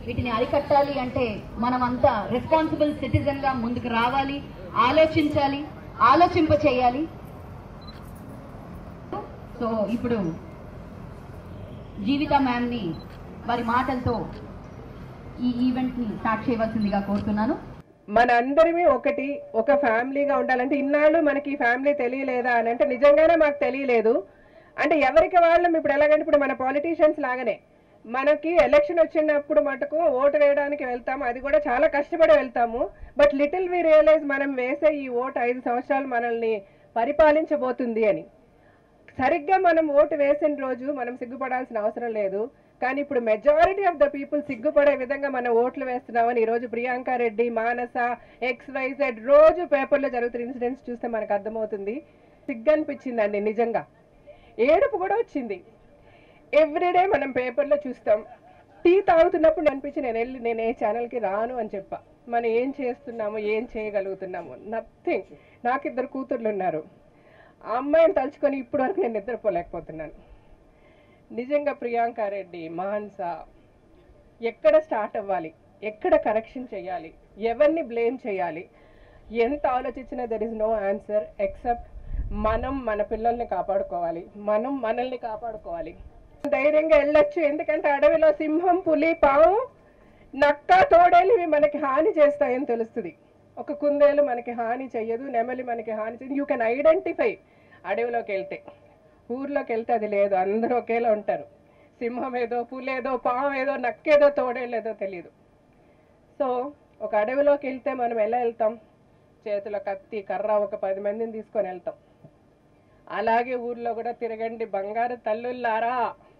వీటిని అరికట్టాలి అంటే మనమంతా రెస్పాన్సిబుల్ సిటిజన్ గా ముందుకు రావాలి ఆలోచించాలి ఆలోచింప చేయాలి సో ఇప్పుడు జీవిత మ్యామ్ ని వారి మాటలతో ఈ ఈవెంట్ ని స్టార్ట్ చేయవలసిందిగా కోరుతున్నాను మన అందరివి ఒకటి ఒక ఫ్యామిలీగా ఉండాలంటే ఇన్నాళ్ళు మనకి ఈ ఫ్యామిలీ తెలియలేదా అని అంటే నిజంగానే మాకు తెలియలేదు అంటే ఎవరికి వాళ్ళం ఇప్పుడు ఎలాగంటే ఇప్పుడు మన పాలిటీషియన్స్ లాగానే మనకి ఎలక్షన్ వచ్చినప్పుడు మటుకు ఓటు వేయడానికి వెళ్తాము అది కూడా చాలా కష్టపడి వెళ్తాము బట్ లిటిల్ వి రియలైజ్ మనం వేసే ఈ ఓటు ఐదు సంవత్సరాలు మనల్ని పరిపాలించబోతుంది అని సరిగ్గా మనం ఓటు వేసిన రోజు మనం సిగ్గుపడాల్సిన అవసరం లేదు కానీ ఇప్పుడు మెజారిటీ ఆఫ్ ద పీపుల్ సిగ్గుపడే విధంగా మనం ఓట్లు వేస్తున్నామని ఈ రోజు ప్రియాంక రెడ్డి మానస ఎక్స్ వైజెడ్ రోజు పేపర్లో జరుగుతున్న ఇన్సిడెంట్స్ చూస్తే మనకు అర్థమవుతుంది సిగ్గు అనిపించిందండి నిజంగా ఏడుపు కూడా వచ్చింది ఎవ్రీడే మనం పేపర్లో చూస్తాం టీ తాగుతున్నప్పుడు అనిపించి నేను వెళ్ళి నేను ఏ ఛానల్కి రాను అని చెప్పా మనం ఏం చేస్తున్నాము ఏం చేయగలుగుతున్నాము నథింగ్ నాకు ఇద్దరు కూతుర్లు ఉన్నారు ఆ అమ్మాయిని తలుచుకొని ఇప్పటి వరకు నేను నిద్రపోలేకపోతున్నాను నిజంగా ప్రియాంక రెడ్డి మాన్స ఎక్కడ స్టార్ట్ అవ్వాలి ఎక్కడ కరెక్షన్ చేయాలి ఎవరిని బ్లేమ్ చేయాలి ఎంత ఆలోచించినా there is no answer except మనం మన పిల్లల్ని కాపాడుకోవాలి మనం మనల్ని కాపాడుకోవాలి ధైర్యంగా వెళ్ళొచ్చు ఎందుకంటే అడవిలో సింహం పులి పాము నక్క తోడేలు ఇవి మనకి హాని చేస్తాయని తెలుస్తుంది ఒక కుందేలు మనకి హాని చెయ్యదు నెమలి మనకి హాని చెయ్యదు యూ కెన్ ఐడెంటిఫై అడవిలోకి వెళ్తే ఊర్లోకి వెళ్తే అది లేదు అందరూ ఒకేలా ఉంటారు సింహం ఏదో పులేదో పాము ఏదో నక్కేదో తోడేలేదో తెలియదు సో ఒక అడవిలోకి వెళ్తే మనం ఎలా వెళ్తాం చేతిలో కత్తి కర్ర ఒక పది మందిని తీసుకొని వెళ్తాం అలాగే ఊర్లో కూడా తిరగండి బంగారు తల్లుల్లారా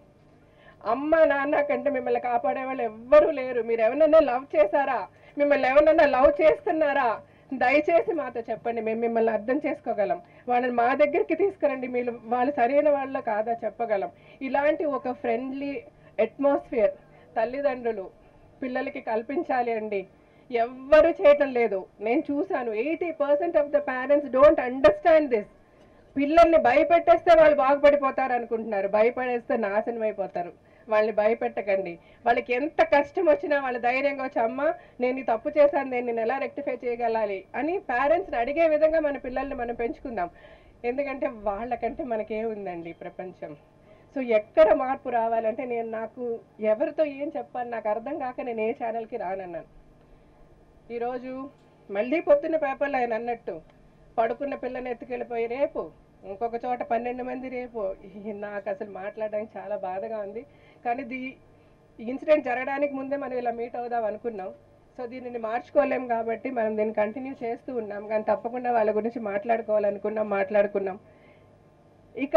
అమ్మ నాన్న కంటే మిమ్మల్ని కాపాడే వాళ్ళు ఎవ్వరూ లేరు మీరు ఎవరన్నా లవ్ చేశారా మిమ్మల్ని ఎవరన్నా లవ్ చేస్తున్నారా దయచేసి మాతో చెప్పండి మేము మిమ్మల్ని అర్థం చేసుకోగలం వాళ్ళని మా దగ్గరికి తీసుకురండి మీరు వాళ్ళు సరైన వాళ్ళ కాదా చెప్పగలం ఇలాంటి ఒక ఫ్రెండ్లీ అట్మాస్ఫియర్ తల్లిదండ్రులు పిల్లలకి కల్పించాలి అండి ఎవ్వరు చేయటం లేదు నేను చూశాను eighty percent of the parents don't understand this పిల్లల్ని భయపెట్టేస్తే వాళ్ళు బాగుపడిపోతారు అనుకుంటున్నారు భయపడేస్తే నాశనం అయిపోతారు వాళ్ళని భయపెట్టకండి వాళ్ళకి ఎంత కష్టం వచ్చినా వాళ్ళు ధైర్యంగా వచ్చి అమ్మ నేను ఈ తప్పు చేశాను నేను నేను ఎలా రెక్టిఫై చేయగలాలి అని పేరెంట్స్ని అడిగే విధంగా మన పిల్లల్ని మనం పెంచుకుందాం ఎందుకంటే వాళ్ళకంటే మనకేముందండి ఈ ప్రపంచం సో ఎక్కడ మార్పు రావాలంటే నేను నాకు ఎవరితో ఏం చెప్పాలి నాకు అర్థం కాక నేను ఏ ఛానల్కి రానన్నాను ఈరోజు మళ్ళీ పొద్దున్న పేపర్లో ఆయన అన్నట్టు పడుకున్న పిల్లని ఎత్తుకెళ్ళిపోయి రేపు ఇంకొక చోట పన్నెండు మంది రేపు ఈ నాకు అసలు మాట్లాడడానికి చాలా బాధగా ఉంది కానీ దీ ఇన్సిడెంట్ జరగడానికి ముందే మనం ఇలా మీట్ అవుదాం అనుకున్నాం సో దీనిని మార్చుకోలేం కాబట్టి మనం దీన్ని కంటిన్యూ చేస్తూ ఉన్నాం కానీ తప్పకుండా వాళ్ళ గురించి మాట్లాడుకోవాలనుకున్నాం మాట్లాడుకున్నాం ఇక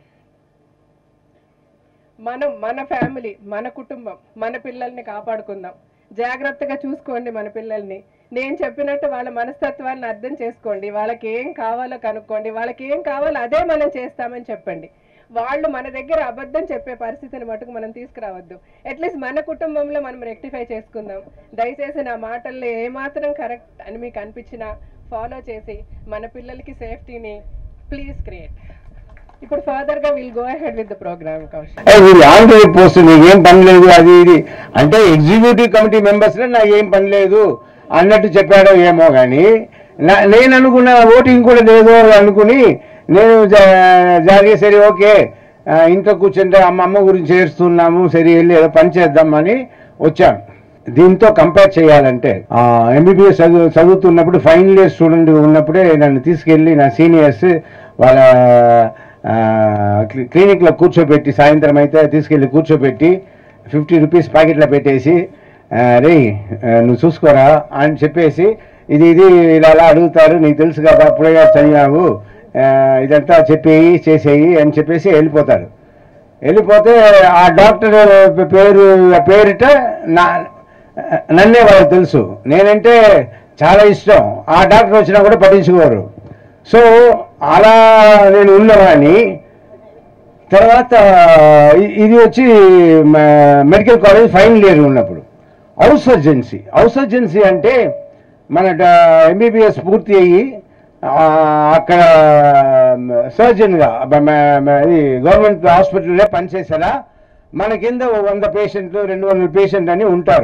మనం మన ఫ్యామిలీ మన కుటుంబం మన పిల్లల్ని కాపాడుకుందాం జాగ్రత్తగా చూసుకోండి మన పిల్లల్ని నేను చెప్పినట్టు వాళ్ళ మనస్తత్వాన్ని అర్థం చేసుకోండి వాళ్ళకి ఏం కావాలో కనుక్కోండి వాళ్ళకి ఏం కావాలో అదే మనం చేస్తామని చెప్పండి వాళ్ళు మన దగ్గర అబద్ధం చెప్పే పరిస్థితిని మటుకు మనం తీసుకురావద్దు అట్లీస్ట్ మన కుటుంబంలో మనం రెక్టిఫై చేసుకుందాం దయచేసి నా మాటల్లో ఏమాత్రం కరెక్ట్ అని మీకు అనిపించినా ఫాలో చేసి మన పిల్లలకి సేఫ్టీని ప్లీజ్ క్రియేట్ ఇప్పుడు ఫర్దర్ గా will go ahead with the program Kaushal ఏ, వీళ్ళు ఆంధ్ర పోస్ట్ నీకేం పని లేదు అది ఇది అంటే ఎగ్జిక్యూటివ్ కమిటీ మెంబర్స్ నాకేం పని లేదు అన్నట్టు చెప్పాడో ఏమో కానీ నా- నేను అనుకున్న ఓటింగ్ కూడా లేదు అనుకుని నేను జా- జాగే సరే ఓకే ఆ, ఇంట్లో కూర్చుంటే అమ్మ అమ్మ గురించి ఏడుస్తున్నాము సరే వెళ్ళి ఏదో పని చేద్దామని వచ్చాను దీంతో కంపేర్ చేయాలంటే ఎంబీబీఎస్ చదువు చదువుతున్నప్పుడు ఫైనల్ ఇయర్ స్టూడెంట్ ఉన్నప్పుడే నన్ను తీసుకెళ్ళి నా సీనియర్స్ వాళ్ళ ఆ, క్లి- క్లినిక్లో కూర్చోబెట్టి సాయంత్రం అయితే తీసుకెళ్ళి కూర్చోబెట్టి ఫిఫ్టీ రూపీస్ ప్యాకెట్లో పెట్టేసి ఆ, రే ఆ, నువ్వు చూసుకోరా అని చెప్పేసి ఇది ఇది ఇలా అలా అడుగుతారు నీకు తెలుసు కదా అప్పుడే చదివావు ఆ, ఇదంతా చెప్పేయి చేసేయి అని చెప్పేసి వెళ్ళిపోతారు వెళ్ళిపోతే ఆ డాక్టర్ పేరు పేరిట నా నన్నే వాళ్ళకి తెలుసు నేనంటే చాలా ఇష్టం ఆ డాక్టర్ వచ్చినా కూడా పట్టించుకోరు సో అలా నేను ఉన్నవాడిని తర్వాత ఇ- ఇది వచ్చి మ- మెడికల్ కాలేజ్ ఫైనల్ ఇయర్ ఉన్నప్పుడు హౌస్ సర్జెన్సీ హౌస్ సర్జెన్సీ అంటే మన ఎంబీబీఎస్ పూర్తి అయ్యి ఆ, అక్కడ సర్జన్గా ఇది గవర్నమెంట్ హాస్పిటల్లో పనిచేసేలా మన కింద ఓ వంద పేషెంట్లు రెండు వందల పేషెంట్ అని ఉంటారు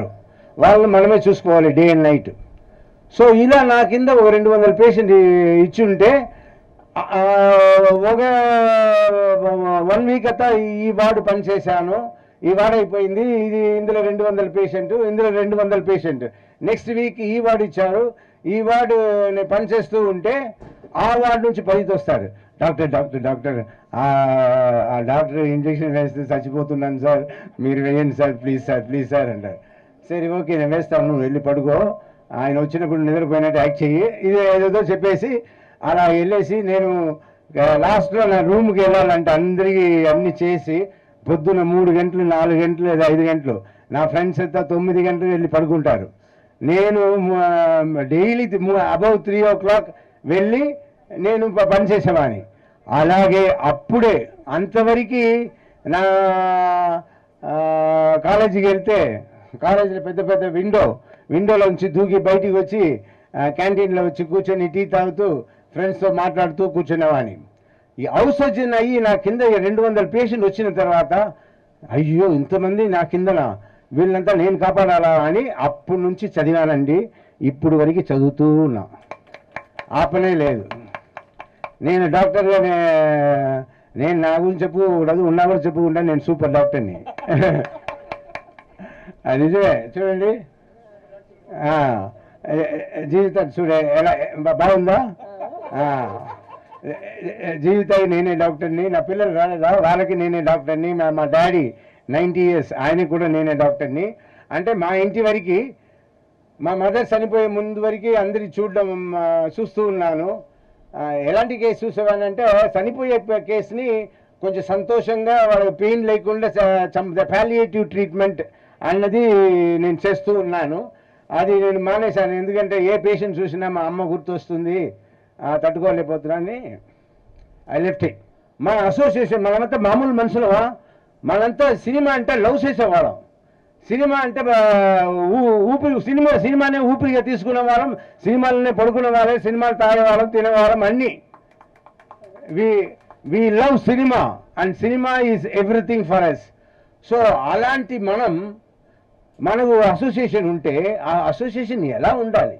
వాళ్ళని మనమే చూసుకోవాలి డే అండ్ నైట్ సో ఇలా నా కింద ఒక రెండు వందల పేషెంట్ ఇచ్చి ఉంటే ఆ, ఒక వన్ వీక్ అంతా ఈ వార్డు పనిచేశాను ఈ వార్డు అయిపోయింది ఇది ఇందులో రెండు వందల పేషెంట్ ఇందులో రెండు వందల పేషెంట్ నెక్స్ట్ వీక్ ఈ వార్డు ఇచ్చారు ఈ వార్డు నేను పనిచేస్తూ ఉంటే ఆ వార్డు నుంచి పదికి వస్తాడు డాక్టర్ డాక్టర్ డాక్టర్ ఆ ఆ డాక్టర్ ఇంజక్షన్ వేస్తే చచ్చిపోతున్నాను సార్ మీరు వేయండి sir please sir please sir అంటారు సరే ఓకే నేను వేస్తాను నువ్వు వెళ్ళి పడుకో ఆయన వచ్చినప్పుడు నిద్రపోయినట్టు యాక్ట్ చెయ్యి ఇది ఏదేదో చెప్పేసి అలా వెళ్ళేసి నేను లాస్ట్లో నా రూమ్కి వెళ్ళాలంటే అందరికీ అన్ని చేసి పొద్దున మూడు గంటలు నాలుగు గంటలు లేదా ఐదు గంటలు నా ఫ్రెండ్స్ అంతా తొమ్మిది గంటలు వెళ్ళి పడుకుంటారు నేను daily above three o'clock వెళ్ళి నేను ప- పని చేసేవాడిని అలాగే అప్పుడే అంతవరకు నా ఆ, కాలేజీకి వెళ్తే కాలేజీలో పెద్ద పెద్ద విండో విండోలోంచి దూకి బయటికి వచ్చి ఆ, క్యాంటీన్లో వచ్చి కూర్చొని టీ తాగుతూ ఫ్రెండ్స్తో మాట్లాడుతూ కూర్చునేవాడిని ఈ ఔషధం అయ్యి నా కింద ఈ రెండు వందల పేషెంట్ వచ్చిన తర్వాత అయ్యో ఇంతమంది నా కిందన వీళ్ళంతా నేను కాపాడాలా అని అప్పటి నుంచి చదివానండి ఇప్పుడు వరకు చదువుతూ ఉన్నా ఆపనే లేదు నేను డాక్టర్గా నే- నేను నా గురించి చెప్పకూడదు ఉన్నా కూడా చెప్పుకుంటా నేను సూపర్ డాక్టర్ని అది నిజమే చూడండి ఆ, ఏ- ఏ- జీవితం చూడే ఎలా బా- బాగుందా ఆ, ఏ- ఏ- జీవితానికి నేనే డాక్టర్ని నా పిల్లలు రాలేదా వాళ్ళకి నేనే డాక్టర్ని మా మా డాడీ నైంటీ ఇయర్స్ ఆయనకి కూడా నేనే డాక్టర్ని అంటే మా ఇంటి వరకు మా మదర్ చనిపోయే ముందు వరకు అందరి చూడడం ఆ, చూస్తూ ఉన్నాను ఆ, ఎలాంటి కేసు చూసేవానంటే చనిపోయే ప- కేసుని కొంచెం సంతోషంగా వాళ్ళకి పెయిన్ లేకుండా పాలియేటివ్ ట్రీట్మెంట్ అన్నది నేను చేస్తూ ఉన్నాను అది నేను మానేశాను ఎందుకంటే ఏ పేషెంట్ చూసినా మా అమ్మ గుర్తొస్తుంది ఆ, తట్టుకోలేకపోతున్నాను ఐ లెఫ్ట్ ఇట్ మన అసోసియేషన్ మనమంతా మామూలు మనుషులమా మనంతా సినిమా అంటే లవ్ చేసేవాళ్ళం సినిమా అంటే ఆ, ఊ- ఊపిరి సినిమా సినిమానే ఊపిరిగా తీసుకునే వాళ్ళం సినిమాలనే పడుకునే వాళ్ళం సినిమాలు తాగేవాళ్ళం తినేవాళ్ళం అన్నీ we we love cinema and cinema is everything for us so అలాంటి మనం మనకు అసోసియేషన్ ఉంటే ఆ అసోసియేషన్ ఎలా ఉండాలి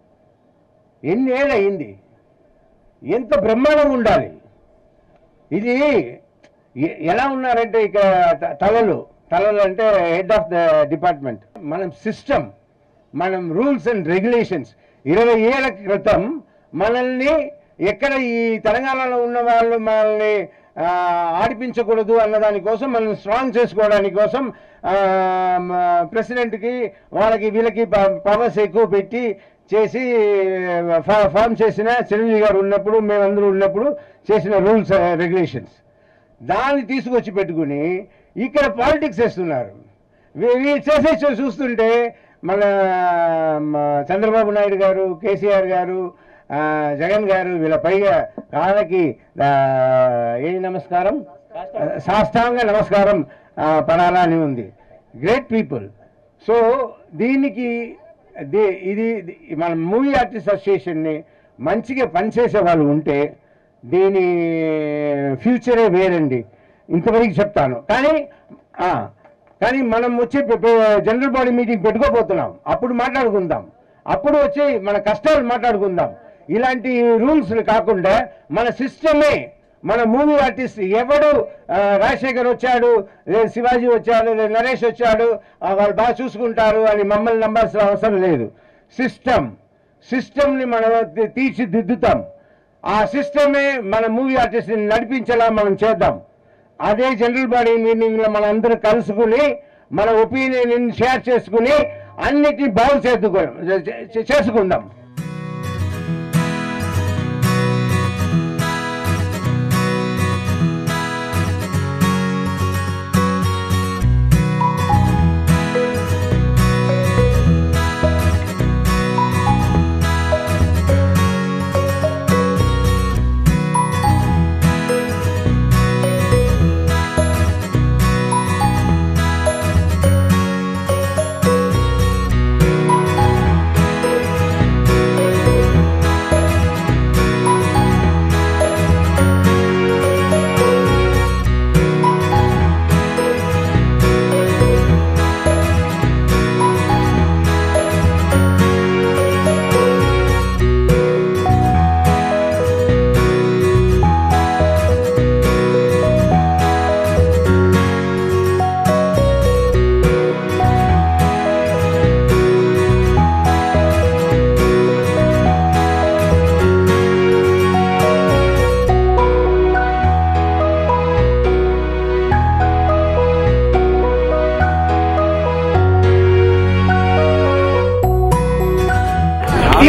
ఎన్ని ఏళ్ళు అయింది ఎంత బ్రహ్మాండంగా ఉండాలి ఇది ఎ- ఎలా ఉన్నారంటే ఇక త- తలలు తలలు అంటే హెడ్ ఆఫ్ ద డిపార్ట్మెంట్ మనం సిస్టమ్ మనం రూల్స్ అండ్ రెగ్యులేషన్స్ ఇరవై ఏళ్ల క్రితం మనల్ని ఎక్కడ ఈ తెలంగాణలో ఉన్న వాళ్ళు మనల్ని ఆ, ఆడిపించకూడదు అన్న దానికోసం మనం స్ట్రాంగ్ చేసుకోవడానికి కోసం ప్రెసిడెంట్కి వాళ్ళకి వీళ్ళకి పవర్స్ ఎక్కువ పెట్టి చేసి ఫా- ఫామ్ చేసిన చిరంజీవి గారు ఉన్నప్పుడు మేమందరూ ఉన్నప్పుడు చేసిన రూల్స్ రెగ్యులేషన్స్ దాన్ని తీసుకొచ్చి పెట్టుకుని ఇక్కడ పాలిటిక్స్ చేస్తున్నారు వీ- వీళ్ళు చేసే చూ- చూస్తుంటే మన మ, చంద్రబాబు నాయుడు గారు కేసీఆర్ గారు ఆ, జగన్ గారు వీళ్ళ పైగా కాళ్ళకి ఆ, ఏ నమస్కారం సాష్టాంగ నమస్కారం ఆ, పడాలా అని ఉంది గ్రేట్ పీపుల్ సో దీనికి ది- ఇది ఇది- మన మూవీ ఆర్టిస్ట్ అసోసియేషన్ని మంచిగా పనిచేసే వాళ్ళు ఉంటే దీని ఫ్యూచరే వేరండి ఇంతవరకు చెప్తాను కానీ ఆ, కానీ మనం వచ్చి పె- పె- జనరల్ బాడీ మీటింగ్ పెట్టుకోబోతున్నాం అప్పుడు మాట్లాడుకుందాం అప్పుడు వచ్చి మన కష్టాలు మాట్లాడుకుందాం ఇలాంటి రూల్స్ కాకుండా మన సిస్టమే మన మూవీ ఆర్టిస్ట్ ఎవడు ఆ, రాజశేఖర్ వచ్చాడు లేదా శివాజీ వచ్చాడు లేదా నరేష్ వచ్చాడు ఆ, వాళ్ళు బాగా చూసుకుంటారు అని మమ్మల్ని నమ్మాల్సిన అవసరం లేదు సిస్టమ్ సిస్టమ్ని మనం తీ- తీర్చిదిద్దుతాం ఆ సిస్టమే మన మూవీ ఆర్టిస్ట్ని నడిపించేలా మనం చేద్దాం అదే జనరల్ బాడీ మీటింగ్లో మన అందరూ కలుసుకుని మన ఒపీనియన్ షేర్ చేసుకుని అన్నిటిని బాగు చేద్దుకో చే- చేసుకుందాం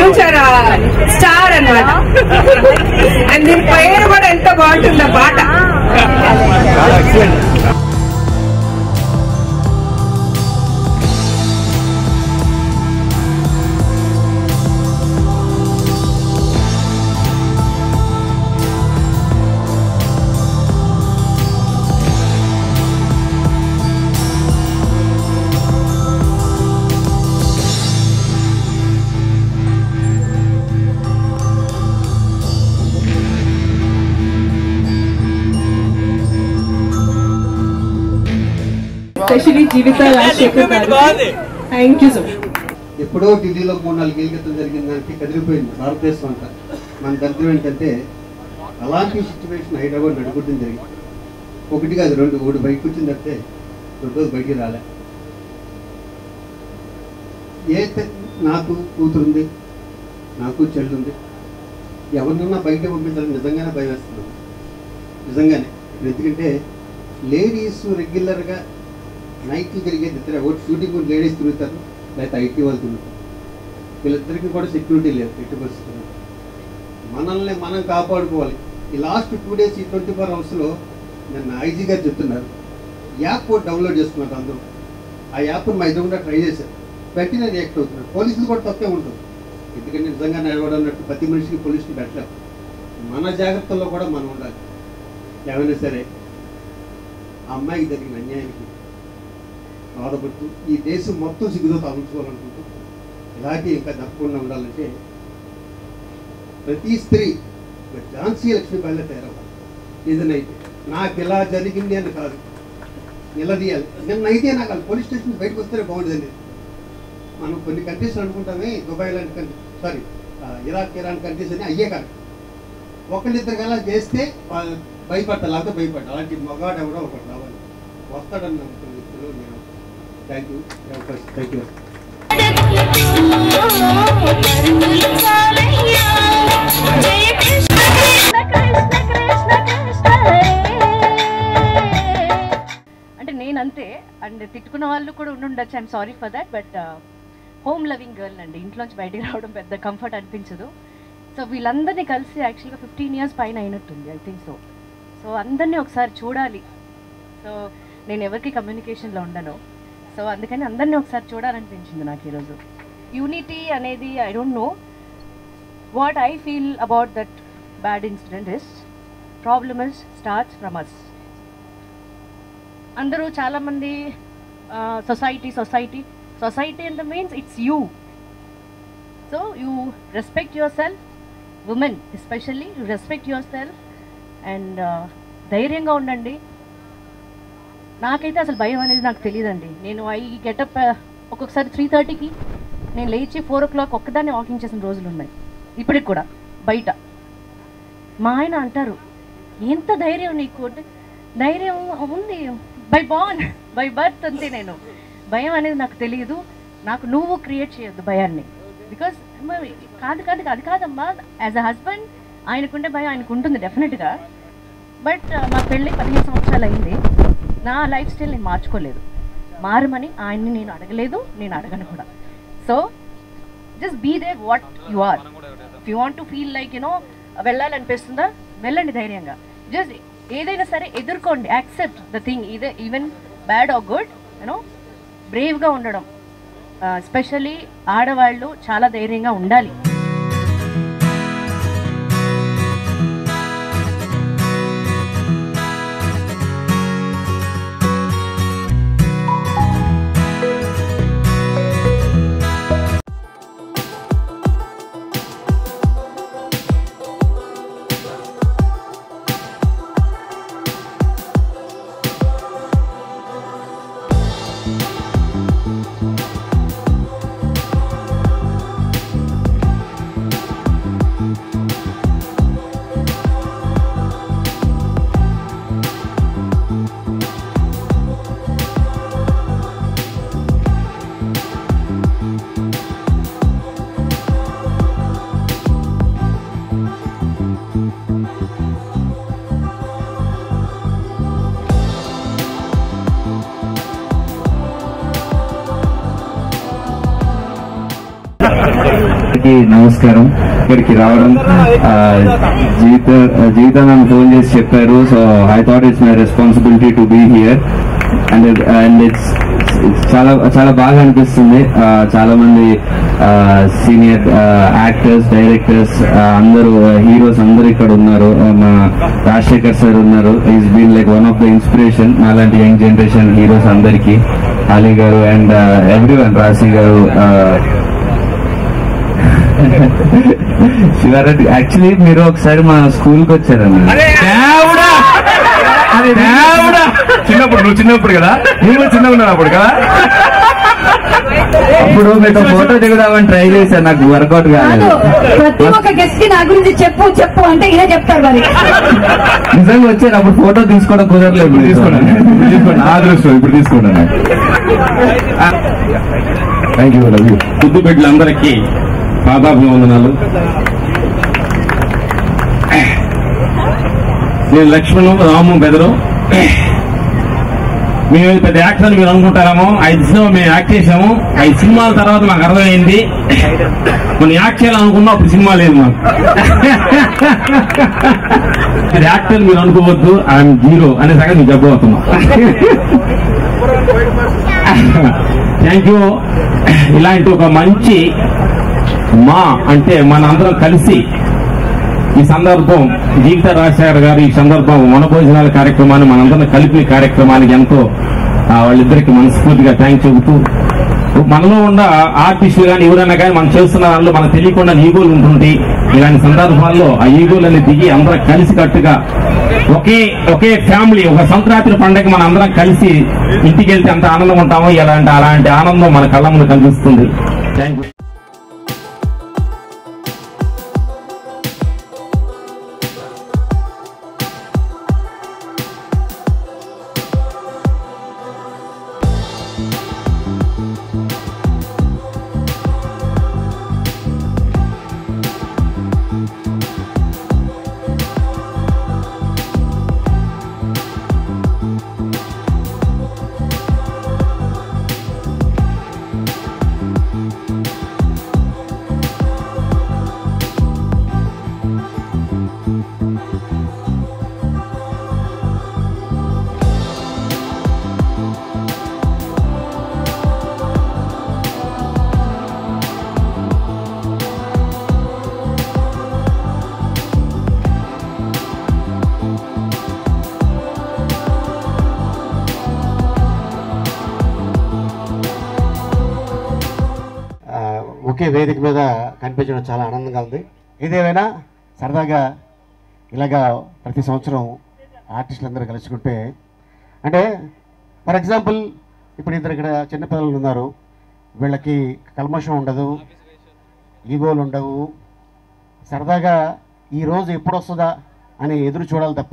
ఫ్యూచర్ స్టార్ అన్నమాట అండ్ దీని పేరు కూడా ఎంత బాగుంటుందో పాట specially Jeevitha Rajasekhar thank you so much ఎప్పుడో ఢిల్లీలో మూడు నాలుగు ఏళ్ళ క్రితం జరిగిన దానికి కదిలిపోయింది భారతదేశం అంతా మన దరిద్రం ఏంటంటే అలాంటి సిచ్యువేషన్ హైదరాబాద్ నడుపుతుంది జరిగింది ఒకటి కాదు రెండు ఒకటి బయటకు వచ్చింది తప్పితే రెండోది బయటికి రాలే ఏ తె- నాకు కూతురుంది నాకు చెల్లుంది ఎవరినన్నా బయట పంపించాలని నిజంగానే భయం వేస్తుంది నిజంగానే ఎందుకంటే లేడీస్ రెగ్యులర్గా నైట్లు తిరిగేది ఇద్దరు ఒకటి షూటింగ్ లేడీస్ తిరుగుతారు లేకపోతే ఐటీ వాళ్ళు తిరుగుతారు వీళ్ళిద్దరికి కూడా సెక్యూరిటీ లేదు ఎట్టి పరిస్థితుల్లో మనల్ని మనం కాపాడుకోవాలి ఈ లాస్ట్ టూ డేస్ ఈ ట్వంటీ ఫోర్ అవర్స్లో నిన్న ఐజీ గారు చెప్తున్నారు యాప్ కూడా డౌన్లోడ్ చేసుకున్నారు అందరూ ఆ యాప్ మా ఇద్దరు కూడా ట్రై చేశారు వెంటనే రియాక్ట్ అవుతున్నారు పోలీసులు కూడా తప్పే ఉంటుంది ఎందుకంటే నిజంగా నిలబడాలన్నట్టు ప్రతి మనిషికి పోలీసులు పెట్టలేము మన జాగ్రత్తల్లో కూడా మనం ఉండాలి ఏమైనా సరే ఆ అమ్మాయికి జరిగిన అన్యాయానికి బాధపడుతూ ఈ దేశం మొత్తం సిగ్గుతో తాగుకోవాలనుకుంటూ ఇలాగే ఇంకా తప్పకుండా ఉండాలంటే ప్రతి స్త్రీ ఒక ఝాన్సీ లక్ష్మీబాయిలో తయారవ్వాలి ఏదైతే నాకు ఇలా జరిగింది అని కాదు నిలదీయాలి నిన్న అయితే నాకు అది పోలీస్ స్టేషన్ బయటకు వస్తేనే బాగుండేది మనం కొన్ని కంట్రీస్ అనుకుంటామే దుబాయ్ లాంటి country sorry Iraq Iran countries అని అయ్యే కాదు ఒకళ్ళిద్దరు అలా చేస్తే వాళ్ళు భయపడతారు లేకపోతే భయపడతారు అలాంటి మగాడు ఎవడో ఒకటి రావాలి వస్తాడని నమ్ముతున్న వ్యక్తులు నేను థ్యాంక్ యూ థ్యాంక్ యూ అంటే నేనంతే అండ్ తిట్టుకున్న వాళ్ళు కూడా ఉండుండొచ్చు I'm sorry for that but home loving girl అండి ఇంట్లోంచి బయటికి రావడం పెద్ద కంఫర్ట్ అనిపించదు సో వీళ్ళందరినీ కలిసి యాక్చువల్గా ఫిఫ్టీన్ ఇయర్స్ పైన అయినట్టుంది ఐ థింక్ సో సో అందరినీ ఒకసారి చూడాలి సో నేను ఎవరికి కమ్యూనికేషన్లో ఉండను సో అందుకని అందరినీ ఒకసారి చూడాలనిపించింది నాకు ఈరోజు యూనిటీ అనేది I don't know what I feel about that bad incident is problem is starts from us అందరూ చాలామంది society society society and the means it's you so you respect yourself women especially you respect yourself and ధైర్యంగా ఉండండి నాకైతే అసలు భయం అనేది నాకు తెలియదండి నేను ఐ గెటప్ ఒక్కొక్కసారి త్రీ థర్టీకి నేను లేచి ఫోర్ ఓ క్లాక్ ఒక్కదాన్ని వాకింగ్ చేసిన రోజులు ఉన్నాయి ఇప్పటికి కూడా బయట మా ఆయన అంటారు ఎంత ధైర్యం నీకు అంటే ధైర్యం ఉంది బై బాన్ బై బర్త్ అంతే నేను భయం అనేది నాకు తెలియదు నాకు నువ్వు క్రియేట్ చేయొద్దు భయాన్ని బికాస్ కాదు కాదు అది కాదమ్మా యాజ్ అ హస్బెండ్ ఆయనకుండే భయం ఆయనకు ఉంటుంది డెఫినెట్గా బట్ మా పెళ్ళి పదిహేను సంవత్సరాలు అయింది నా లైఫ్ స్టైల్ నేను మార్చుకోలేదు మారమని ఆయన్ని నేను అడగలేదు నేను అడగను కూడా so just be they what you are if you want to feel like you know వెళ్ళాలనిపిస్తుందా వెళ్ళండి ధైర్యంగా జస్ట్ ఏదైనా సరే ఎదుర్కోండి యాక్సెప్ట్ ద థింగ్ ఇదే even bad or good you know బ్రేవ్గా ఉండడం ఎస్పెషల్లీ ఆడవాళ్ళు చాలా ధైర్యంగా ఉండాలి అందరికీ నమస్కారం ఇక్కడికి రావడం ఆ, జీవిత జీవిత నన్ను ఫోన్ చేసి చెప్పారు so I thought it's my responsibility to be here and and it's చాలా చాలా బాగా అనిపిస్తుంది ఆ, చాలా మంది సీనియర్ యాక్టర్స్ డైరెక్టర్స్ అందరూ హీరోస్ అందరూ ఇక్కడ ఉన్నారు ఆ, మా రాజశేఖర్ సార్ ఉన్నారు is been like one of the inspiration నాలాంటి యంగ్ జనరేషన్ హీరోస్ అందరికీ అలీ గారు అండ్ ఎవ్రీ వన్ రాశి గారు ఆ, శివారెడ్డి యాక్చువల్లీ మీరు ఒకసారి మా స్కూల్ కి వచ్చారన్న దేవుడా దేవుడా చిన్నప్పుడు నువ్వు చిన్నప్పుడు కదా నేను చిన్నగా ఉన్నాను అప్పుడు కదా అప్పుడు మీతో ఫోటో దిగుదామని ట్రై చేశాను నాకు వర్కౌట్ కాలేదు ప్రతి ఒక్క గెస్ట్ కి నా గురించి చెప్పు చెప్పు అంటే ఇదే చెప్తారు మరి నిజంగా వచ్చారు అప్పుడు ఫోటో తీసుకోవడం కుదరలేదు ఇప్పుడు తీసుకోండి ఇప్పుడు తీసుకోండి నా అదృష్టం ఇప్పుడు తీసుకోండి థ్యాంక్ యూ లవ్ యూ బుద్ధి బిడ్డలందరికీ పాదాభివందనాలు నేను లక్ష్మణు రాము బెదరు మేము పెద్ద యాక్టర్ అని మీరు అనుకుంటారేమో ఐదు సినిమా మేము యాక్ట్ చేసాము ఐదు సినిమాల తర్వాత మాకు అర్థమైంది మనం యాక్ట్ చేయాలనుకున్నా అప్పుడు సినిమా లేదు మాకు మీరు యాక్టర్ మీరు అనుకోవద్దు ఐఎమ్ జీరో అనే సంగతి మీకు చెప్పబోతున్నాం థ్యాంక్ యూ ఇలాంటి ఒక మంచి మా అంటే మన అందరం కలిసి ఈ సందర్భం జీవిత రాజశేఖర్ గారు ఈ సందర్భం మన భోజనాల కార్యక్రమాన్ని మనందరం కలిపి కార్యక్రమానికి ఎంతో ఆ, వాళ్ళిద్దరికి మనస్ఫూర్తిగా థ్యాంక్ చెబుతూ మనలో ఉన్న ఆర్టిస్టులు కానీ ఎవరైనా కానీ మనం చేస్తున్న దానిలో మనకు తెలియకుండా ఈగోలు ఉంటుంటాయి ఇలాంటి సందర్భాల్లో ఆ ఈగోలన్నీ దిగి అందరం కలిసి కట్టుగా ఒకే ఒకే ఫ్యామిలీ ఒక సంక్రాంతి పండగ మన అందరం కలిసి ఇంటికి వెళ్తే ఎంత ఆనందం ఉంటామో ఇలాంటి అలాంటి ఆనందం మన కళ్ళ ముందు కనిపిస్తుంది థ్యాంక్ యూ ఆ, ఒకే వేదిక మీద కనిపించడం చాలా ఆనందంగా ఉంది ఇదేమైనా సరదాగా ఇలాగా ప్రతి సంవత్సరం ఆర్టిస్టులు అందరూ కలుసుకుంటే అంటే ఫర్ ఎగ్జాంపుల్ ఇప్పుడు ఇద్దరు ఇక్కడ చిన్నపిల్లలు ఉన్నారు వీళ్ళకి కల్మషం ఉండదు ఈగోలు ఉండవు సరదాగా ఈ రోజు ఎప్పుడు వస్తుందా అని ఎదురు చూడాలి తప్ప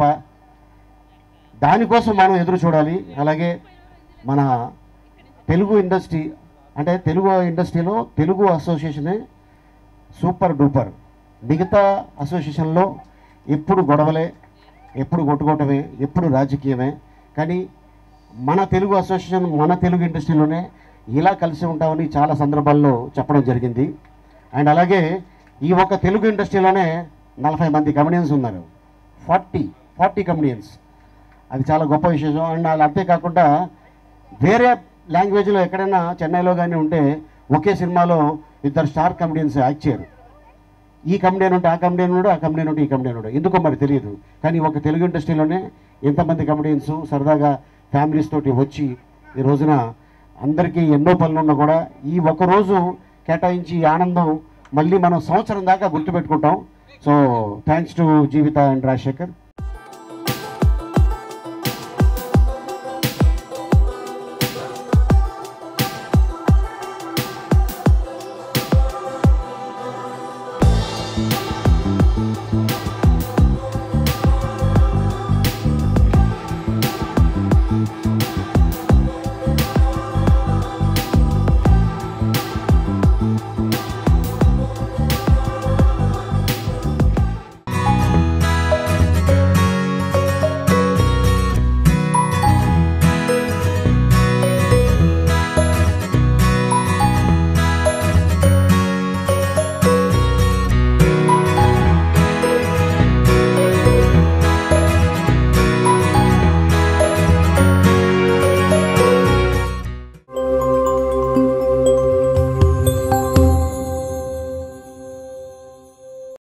దానికోసం మనం ఎదురు చూడాలి అలాగే మన తెలుగు ఇండస్ట్రీ అంటే తెలుగు ఇండస్ట్రీలో తెలుగు అసోసియేషనే సూపర్ డూపర్ మిగతా అసోసియేషన్లో ఎప్పుడు గొడవలే ఎప్పుడు కొట్టుకోవటమే ఎప్పుడు రాజకీయమే కానీ మన తెలుగు అసోసియేషన్ మన తెలుగు ఇండస్ట్రీలోనే ఇలా కలిసి ఉంటామని చాలా సందర్భాల్లో చెప్పడం జరిగింది అండ్ అలాగే ఈ ఒక్క తెలుగు ఇండస్ట్రీలోనే నలభై మంది కమెడియన్స్ ఉన్నారు ఫార్టీ ఫార్టీ కమెడియన్స్ అది చాలా గొప్ప విశేషం అండ్ అలా అంతేకాకుండా వేరే లాంగ్వేజ్లో ఎక్కడైనా చెన్నైలో కానీ ఉంటే ఒకే సినిమాలో ఇద్దరు స్టార్ కమెడియన్స్ యాక్ట్ చేయరు ఈ కమెడియన్ ఉంటే ఆ కమెడియన్ ఉన్నాడు ఆ కమెడియన్ ఉంటే ఈ కమెడియన్ ఉన్నాడు ఎందుకో మరి తెలియదు కానీ ఒక తెలుగు ఇండస్ట్రీలోనే ఎంతమంది కమెడియన్స్ సరదాగా ఫ్యామిలీస్ తోటి వచ్చి ఈ రోజున అందరికీ ఎన్నో పనులు ఉన్నా కూడా ఈ ఒక రోజు కేటాయించి ఈ ఆనందం మళ్ళీ మనం సంవత్సరం దాకా గుర్తుపెట్టుకుంటాం so thanks to Jeevitha and Rajasekhar